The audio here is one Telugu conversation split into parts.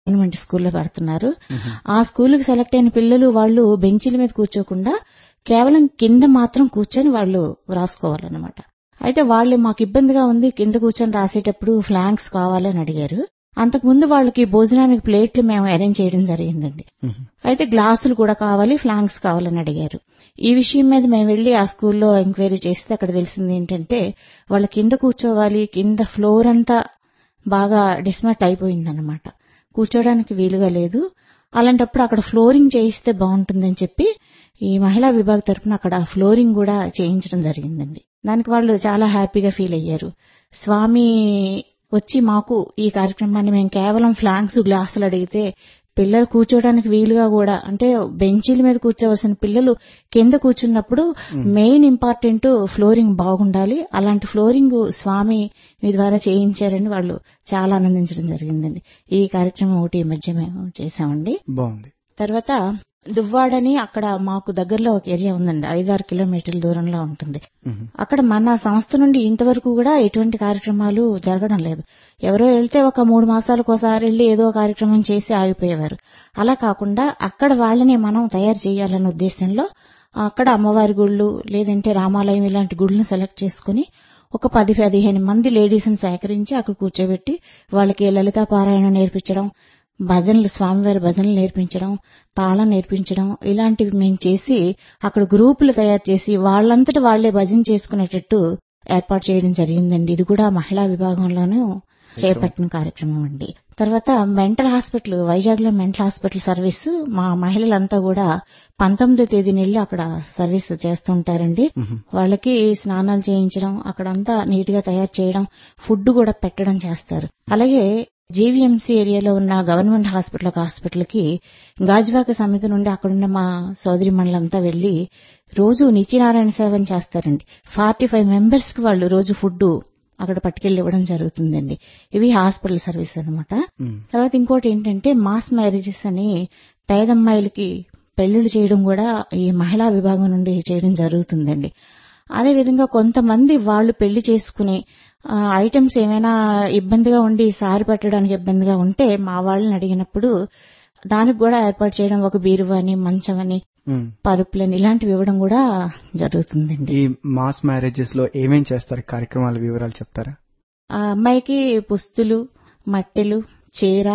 గవర్నమెంట్ స్కూల్లో పెడుతున్నారు ఆ స్కూల్కి సెలెక్ట్ అయిన పిల్లలు వాళ్ళు బెంచీల మీద కూర్చోకుండా కేవలం కింద మాత్రం కూర్చొని వాళ్ళు రాసుకోవాలన్నమాట అయితే వాళ్ళు మాకు ఇబ్బందిగా ఉంది కింద కూర్చొని రాసేటప్పుడు ఫ్లాంక్స్ కావాలని అడిగారు అంతకుముందు వాళ్ళకి భోజనానికి ప్లేట్లు మేము అరేంజ్ చేయడం జరిగిందండి అయితే గ్లాసులు కూడా కావాలి ఫ్లాంక్స్ కావాలని అడిగారు ఈ విషయం మీద మేము వెళ్లి ఆ స్కూల్లో ఎంక్వైరీ చేస్తే అక్కడ తెలిసింది ఏంటంటే వాళ్ళ కింద కూర్చోవాలి కింద ఫ్లోర్ అంతా బాగా డిస్మట్ అయిపోయిందన్నమాట కూర్చోడానికి వీలుగా లేదు అలాంటప్పుడు అక్కడ ఫ్లోరింగ్ చేయిస్తే బాగుంటుందని చెప్పి ఈ మహిళా విభాగ తరపున అక్కడ ఫ్లోరింగ్ కూడా చేయించడం జరిగిందండి దానికి వాళ్ళు చాలా హ్యాపీగా ఫీల్ అయ్యారు స్వామి వచ్చి మాకు ఈ కార్యక్రమాన్ని మేము కేవలం ఫ్లాంక్స్ గ్లాసులు అడిగితే పిల్లలు కూర్చోడానికి వీలుగా కూడా అంటే బెంచీల మీద కూర్చోవలసిన పిల్లలు కింద కూర్చున్నప్పుడు మెయిన్ ఇంపార్టెంట్ ఫ్లోరింగ్ బాగుండాలి అలాంటి ఫ్లోరింగ్ స్వామి మీ ద్వారా చేయించారని వాళ్ళు చాలా ఆనందించడం జరిగిందండి ఈ కార్యక్రమం ఒకటి ఈ మధ్య మేము చేశామండి బాగుంది తర్వాత దువ్వాడని అక్కడ మాకు దగ్గరలో ఒక ఏరియా ఉందండి ఐదారు కిలోమీటర్ల దూరంలో ఉంటుంది అక్కడ మన సంస్థ నుండి ఇంతవరకు కూడా ఎటువంటి కార్యక్రమాలు జరగడం లేదు ఎవరో వెళ్తే ఒక మూడు మాసాలకు ఒకసారి వెళ్లి ఏదో కార్యక్రమం చేసి ఆగిపోయేవారు అలా కాకుండా అక్కడ వాళ్ళని మనం తయారు చేయాలన్న ఉద్దేశంలో అక్కడ అమ్మవారి గుళ్ళు లేదంటే రామాలయం ఇలాంటి గుళ్ళని సెలెక్ట్ చేసుకుని ఒక పది పదిహేను మంది లేడీస్ని సేకరించి అక్కడ కూర్చోబెట్టి వాళ్ళకి లలితా పారాయణం నేర్పించడం భజనలు స్వామివారి భజనలు నేర్పించడం తాళం నేర్పించడం ఇలాంటివి మేము చేసి అక్కడ గ్రూపులు తయారు చేసి వాళ్ళంతట వాళ్లే భజన చేసుకునేటట్టు ఏర్పాటు చేయడం జరిగిందండి ఇది కూడా మహిళా విభాగంలోనూ చేపట్టిన కార్యక్రమం అండి తర్వాత మెంటల్ హాస్పిటల్ వైజాగ్ లో మెంటల్ హాస్పిటల్ సర్వీస్ మా మహిళలంతా కూడా పంతొమ్మిదో తేదీని వెళ్ళి అక్కడ సర్వీస్ చేస్తుంటారండి వాళ్ళకి స్నానాలు చేయించడం అక్కడంతా నీట్ గా తయారు చేయడం ఫుడ్ కూడా పెట్టడం చేస్తారు అలాగే జీవీఎంసీ ఏరియాలో ఉన్న గవర్నమెంట్ హాస్పిటల్ ఒక హాస్పిటల్ కి గాజువాక సమితి నుండి అక్కడున్న మా సోదరి మండలంతా వెళ్లి రోజు నిత్యనారాయణ సేవని చేస్తారండి ఫార్టీ ఫైవ్ మెంబర్స్ కి వాళ్ళు రోజు ఫుడ్ అక్కడ పట్టుకెళ్లి ఇవ్వడం జరుగుతుందండి ఇవి హాస్పిటల్ సర్వీస్ అనమాట తర్వాత ఇంకోటి ఏంటంటే మాస్ మ్యారేజెస్ అని పేదమ్మాయిలకి పెళ్లిళ్ళు చేయడం కూడా ఈ మహిళా విభాగం నుండి చేయడం జరుగుతుందండి అదేవిధంగా కొంతమంది వాళ్ళు పెళ్లి చేసుకుని ఐటమ్స్ ఏమైనా ఇబ్బందిగా ఉండి సారి పెట్టడానికి ఇబ్బందిగా ఉంటే మా వాళ్ళని అడిగినప్పుడు దానికి కూడా ఏర్పాటు చేయడం ఒక బీరువాని మంచమని పరుపులని ఇలాంటివి ఇవ్వడం కూడా జరుగుతుందండి ఈ మాస్ మ్యారేజెస్ లో ఏమేం చేస్తారు కార్యక్రమాల వివరాలు చెప్తారా ఆ అమ్మాయికి పుస్తులు మట్టెలు చీర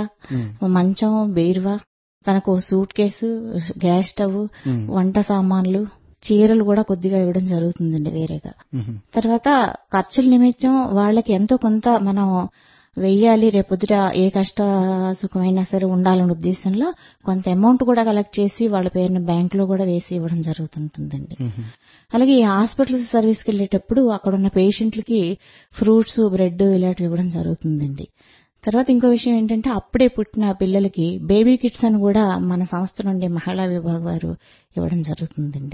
మంచం బీరువా తనకు సూట్ కేసు గ్యాస్ స్టవ్ వంట సామాన్లు చీరలు కూడా కొద్దిగా ఇవ్వడం జరుగుతుందండి వేరేగా తర్వాత ఖర్చుల నిమిత్తం వాళ్ళకి ఎంతో కొంత మనం వెయ్యాలి రేపొద్దుట ఏ కష్ట సుఖమైనా సరే ఉండాలనే ఉద్దేశంలో కొంత అమౌంట్ కూడా కలెక్ట్ చేసి వాళ్ళ పేరున బ్యాంక్ లో కూడా వేసి ఇవ్వడం జరుగుతుంటుందండి అలాగే ఈ హాస్పిటల్స్ సర్వీస్కి వెళ్ళేటప్పుడు అక్కడ ఉన్న పేషెంట్లకి ఫ్రూట్స్ బ్రెడ్ ఇలాంటివి ఇవ్వడం జరుగుతుందండి తర్వాత ఇంకో విషయం ఏంటంటే అప్పుడే పుట్టిన పిల్లలకి బేబీ కిట్స్ అని కూడా మన సంస్థ నుండి మహిళా విభాగం వారు ఇవ్వడం జరుగుతుందండి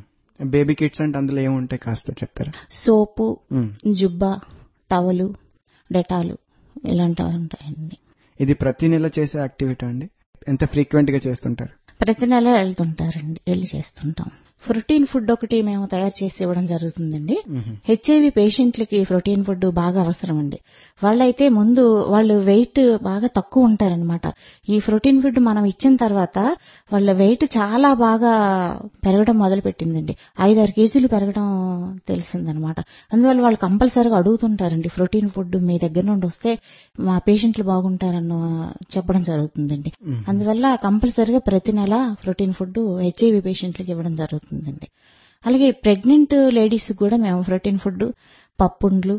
బేబీ కిట్స్ అంటే అందులో ఏముంటాయి కాస్త చెప్తారా సోపు జుబ్బా టవలు డెటాలు ఇలాంటివి ఉంటాయండి ఇది ప్రతి నెల చేసే యాక్టివిటీ అండి ఎంత ఫ్రీక్వెంట్ గా చేస్తుంటారు ప్రతి నెల వెళ్తుంటారండి వెళ్ళి చేస్తుంటాం ప్రోటీన్ ఫుడ్ ఒకటి మేము తయారు చేసి ఇవ్వడం జరుగుతుందండి హెచ్ఐవి పేషెంట్లకి ప్రోటీన్ ఫుడ్ బాగా అవసరం అండి వాళ్ళైతే ముందు వాళ్ళు వెయిట్ బాగా తక్కువ ఉంటారనమాట ఈ ప్రోటీన్ ఫుడ్ మనం ఇచ్చిన తర్వాత వాళ్ళ వెయిట్ చాలా బాగా పెరగడం మొదలు పెట్టిందండి ఐదారు కేజీలు పెరగడం తెలిసిందనమాట అందువల్ల వాళ్ళు కంపల్సరీగా అడుగుతుంటారండి ప్రోటీన్ ఫుడ్ మీ దగ్గర నుండి వస్తే మా పేషెంట్లు బాగుంటారన్న చెప్పడం జరుగుతుందండి అందువల్ల కంపల్సరీగా ప్రతి నెల ప్రోటీన్ ఫుడ్ హెచ్ఐవి పేషెంట్లకి ఇవ్వడం జరుగుతుందండి అలాగే ప్రెగ్నెంట్ లేడీస్ కూడా మేము ప్రోటీన్ ఫుడ్ పప్పుండ్లు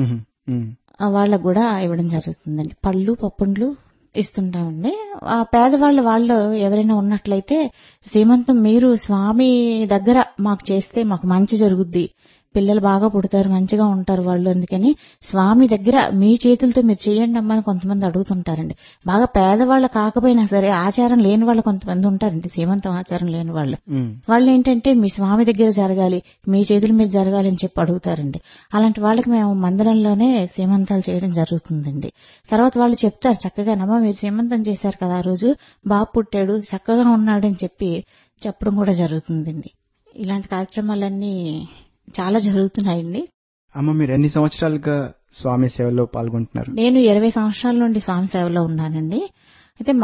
వాళ్ళకు కూడా ఇవ్వడం జరుగుతుందండి పళ్ళు పప్పుండ్లు ఇస్తుంటామండి ఆ పేదవాళ్ళు వాళ్ళు ఎవరైనా ఉన్నట్లయితే సీమంతం మీరు స్వామి దగ్గర మాకు చేస్తే మాకు మంచి జరుగుద్ది పిల్లలు బాగా పుడతారు మంచిగా ఉంటారు వాళ్ళు అందుకని స్వామి దగ్గర మీ చేతులతో మీరు చేయండి అమ్మని కొంతమంది అడుగుతుంటారండి బాగా పేదవాళ్ళు కాకపోయినా సరే ఆచారం లేని వాళ్ళు కొంతమంది ఉంటారండి సీమంతం ఆచారం లేని వాళ్ళు వాళ్ళు ఏంటంటే మీ స్వామి దగ్గర జరగాలి మీ చేతుల మీద జరగాలి అని చెప్పి అడుగుతారండి అలాంటి వాళ్ళకి మేము మందిరంలోనే సీమంతాలు చేయడం జరుగుతుందండి తర్వాత వాళ్ళు చెప్తారు చక్కగా నమ్మ మీరు సీమంతం చేశారు కదా ఆ రోజు బాబు పుట్టాడు చక్కగా ఉన్నాడని చెప్పి చెప్పడం కూడా జరుగుతుందండి ఇలాంటి కార్యక్రమాలన్నీ చాలా జరుగుతున్నాయండి అమ్మ మీరు ఎన్ని సంవత్సరాలుగా స్వామి సేవలో పాల్గొంటున్నారు నేను ఇరవై సంవత్సరాల నుండి స్వామి సేవలో ఉన్నానండి అయితే